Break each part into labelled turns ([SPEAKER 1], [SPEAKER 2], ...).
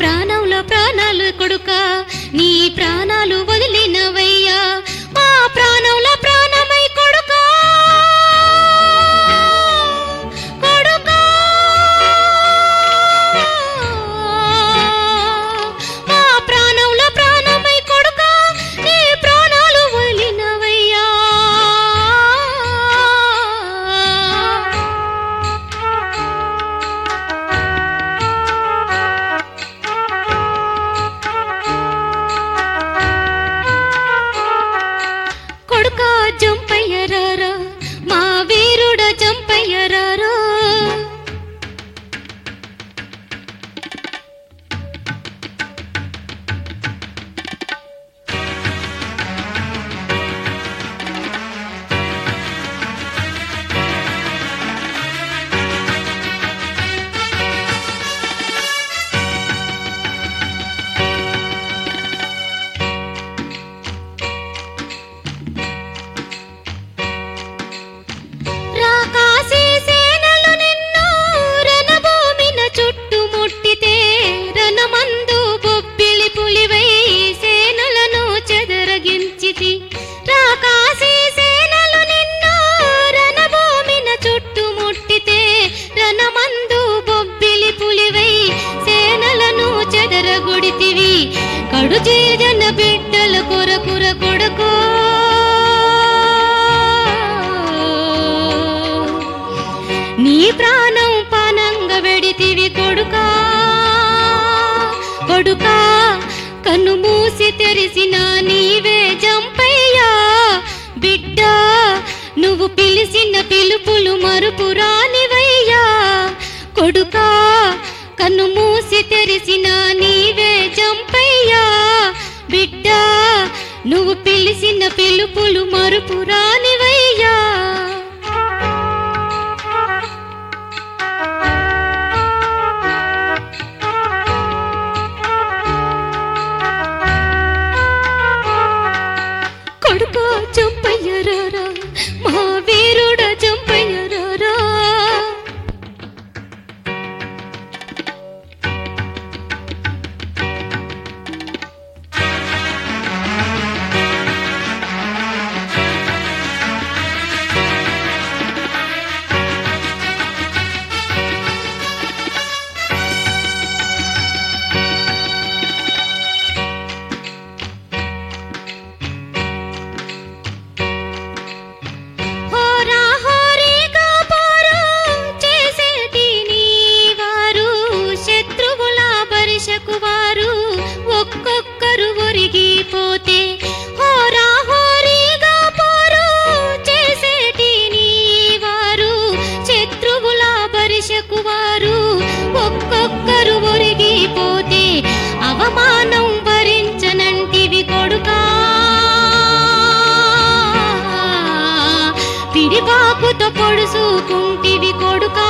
[SPEAKER 1] ప్రాణంలో ప్రాణాలు కొడుక నీ ప్రాణాలు వదిలినవయ్యా మా ప్రాణంలో ప్రాణమై కొడుక కొడుకా మా ప్రాణంలో ప్రాణమై కొడుక నీ ప్రాణాలు వదిలినవయ్యా కొడుక జంపయ్యరారా మా వీరుడ జంపయ్యరారా రాకాసి సేనలు నిన్ను రణభూమిన చుట్టుముట్టితే రణమందు బొబ్బిలి పులివై సేనలను చెదరగించితి రాకాసి సేనలు నిన్ను రణభూమిన చుట్టుముట్టితే రణమందు బొబ్బిలి పులివై సేనలను చెదరగొడితివి కడు చేజన బిడ్డల కొరకుర కొడుకో నీ ప్రాణం పానంగా వెడితివి కొడుకా కొడుకా కన్ను మూసి తెరిసిన నీవే జంపయ్యా బిడ్డ నువ్వు పిలిచిన పిలుపులు మరుపు రానివయ్యా కొడుకా కన్ను మూసి తెరిసిన నీవే జంపయ్యా బిడ్డ నువ్వు పిలిచిన పిలుపులు మరుపు రానివయ్యా కొడుక చంపయ్యరారా మా వీరుడ చంపయ్యరారా హోరా హోరీగా పోరు చేసేటి నీ వారు శత్రువుల బరిషకు వారు ఒక్కొక్కరు ఒరిగిపోతే హోరా హోరీగా పోరు చేసేటి నీ వారు శత్రువుల బరిషకు వారు ఒక్కొక్కరు ఒరిగిపోతే అవమానం భరించనంటివి కొడుకా పిడిబాకుతో పొడుసుకుంటివి కొడుకా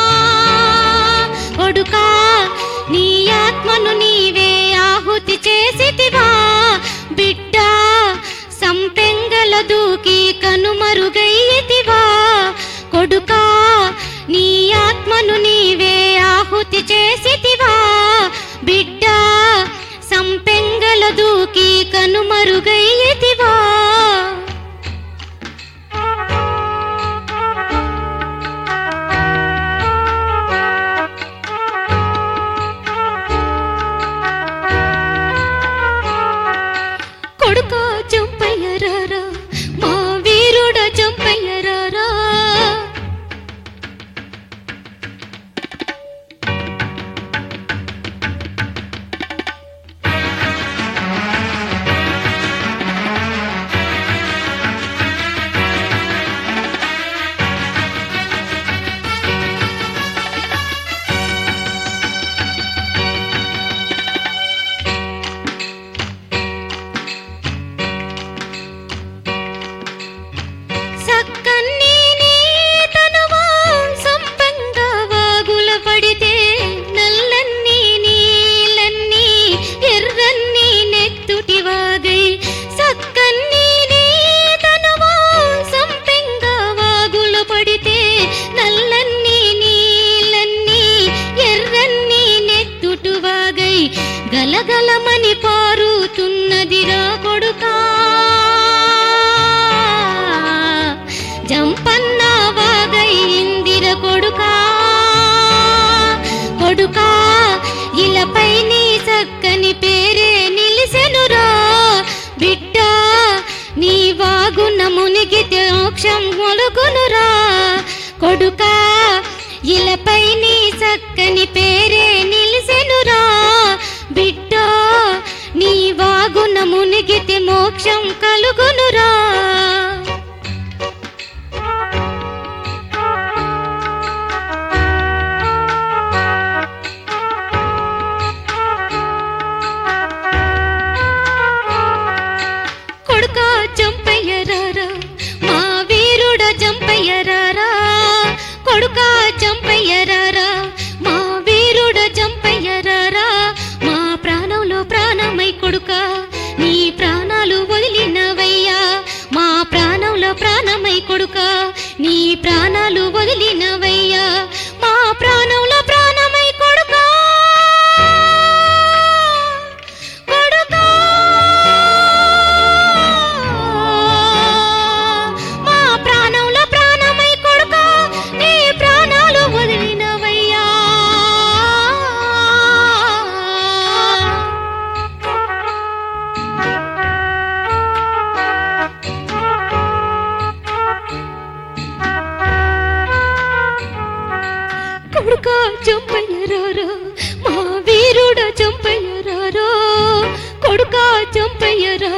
[SPEAKER 1] కొడుకా నీ ఆత్మను నీవే ఆహుతి చేసితివా బిడ్డ సంపెంగల దూకి కనుమరుగయ్యతివా కొడుకా నీ ఆత్మను నీవే ఆహుతి చేసితివా బిడ్డ సంపెంగల దూకి కనుమరుగయ్యతివా కొడుక చంపయ్యరారా మా వీరుడ చంపయ్యరారా గలగలమని పారుతున్నదిరా కొడుకా జంపన్న వాగై ఇందిర కొడుకా కొడుకా ఇలపై నీ చక్కని పేరే నిలిసెనురా బిడ్డ నీ వాగున మునిగితే మోక్షం మొలుగునురా కొడుకా ఇలపై నీ చక్కని పేరే నిలిసెనురా బిడ్డ నీ వాగున మునిగితే మోక్షం కలుగునురా కొడుకా చంపయ్యరారా మా వీరుడ చంపయ్యరారా కొడుకా చంపయ్యరారా మా వీరుడ చంపయ్యరారా మా ప్రాణంలో ప్రాణమై కొడుకా నీ ప్రాణాలు వదిలినవయ్యా మా ప్రాణంలో ప్రాణమై కొడుకా నీ ప్రాణాలు వదిలినవయ్యా మా ప్రాణంలో ప్రాణమై కొడుకా కొడుకా మా ప్రాణంలో ప్రాణమై కొడుకా నీ ప్రాణాలు వదిలినవయ్యా కొడుకా చంపయ్యరారా మా వీరుడ చంపయ్యరారా కొడుకా చంపయ్యరారా